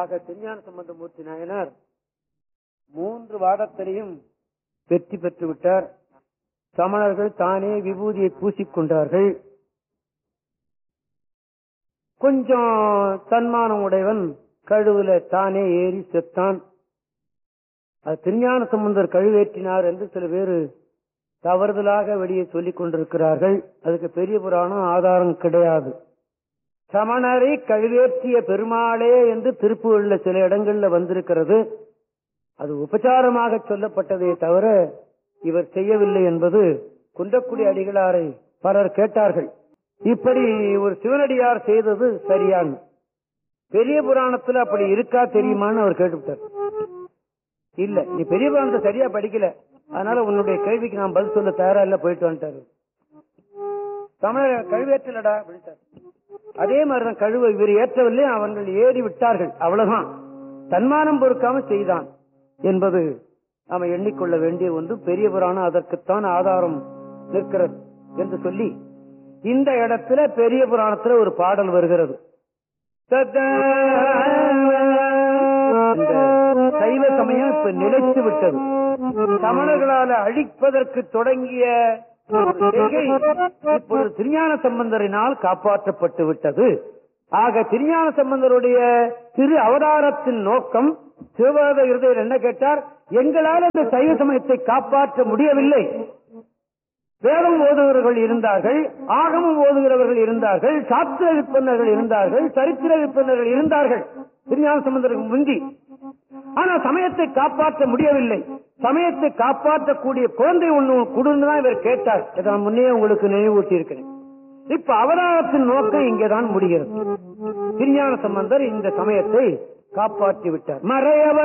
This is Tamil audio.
ஆக திருஞான சம்பந்தமூர்த்தி நாயனார் மூன்று வாதத்திலையும் வெற்றி பெற்று விட்டார் சமணர்கள் தானே விபூதியை பூசிக்கொண்டார்கள் கொஞ்சம் தன்மானம் உடையவன் கழுவுல தானே ஏறி செத்தான் அது திருஞான சம்பந்தர் கழுவேற்றினார் என்று சில பேர் தவறுதலாக வெளியே சொல்லிக் கொண்டிருக்கிறார்கள் அதுக்கு பெரிய புராணம் ஆதாரம் கிடையாது சமணரை கழுவேற்றிய பெருமாளே என்று திருப்புகள்ல சில இடங்கள்ல வந்திருக்கிறது அது உபச்சாரமாக சொல்லப்பட்டதே தவிர இவர் செய்யவில்லை என்பது குன்றக்குடி அடிகளாரை பலர் கேட்டார்கள் இப்படி ஒரு சிவனடியார் செய்தது சரியான பெரிய புராணத்துல அப்படி இருக்கா தெரியுமான்னு அவர் கேட்டுவிட்டார் இல்ல நீ பெரிய புராணத்தை சரியா படிக்கல அதனால உன்னுடைய கேள்விக்கு நான் பதில் சொல்ல தயாரா இல்ல போயிட்டு வந்துட்டாரு தமிழர் கழுவேற்றலடா அப்படின்ட்டார் அதே மாதிரிதான் கழுவ இவர் ஏற்றவில்லை அவர்கள் ஏறி விட்டார்கள் அவ்வளவுதான் தன்மானம் பொறுக்காம செய்தான் என்பது நாம எண்ணிக்கொள்ள வேண்டிய ஒன்று பெரிய புராணம் அதற்குத்தான் ஆதாரம் நிற்கிறது என்று சொல்லி இந்த இடத்துல பெரிய புராணத்துல ஒரு பாடல் வருகிறது இந்த சைவ சமயம் இப்ப நிலைத்து விட்டது சமணர்களால அழிப்பதற்கு தொடங்கிய ஒரு செய்கை இப்பொழுது திருஞான சம்பந்தரினால் காப்பாற்றப்பட்டு விட்டது ஆக திருஞான சம்பந்தருடைய திரு அவதாரத்தின் நோக்கம் சிவபாத இருதயர் என்ன கேட்டார் எங்களால் இந்த சைவ சமயத்தை காப்பாற்ற முடியவில்லை வேதம் ஓதுகிறவர்கள் இருந்தார்கள் ஆகமம் ஓதுகிறவர்கள் இருந்தார்கள் சாஸ்திர விற்பனர்கள் இருந்தார்கள் சரித்திர விற்பனர்கள் இருந்தார்கள் திருஞான சம்பந்தருக்கு முந்தி ஆனா சமயத்தை காப்பாற்ற முடியவில்லை சமயத்தை காப்பாற்றக்கூடிய குழந்தை ஒண்ணு கொடுன்னு தான் இவர் கேட்டார் இதை நான் முன்னே உங்களுக்கு நினைவூட்டி இருக்கிறேன் இப்ப அவதாரத்தின் நோக்கம் இங்கேதான் முடிகிறது திருஞான சம்பந்தர் இந்த சமயத்தை காப்பாற்றி விட்டார் மறையவர்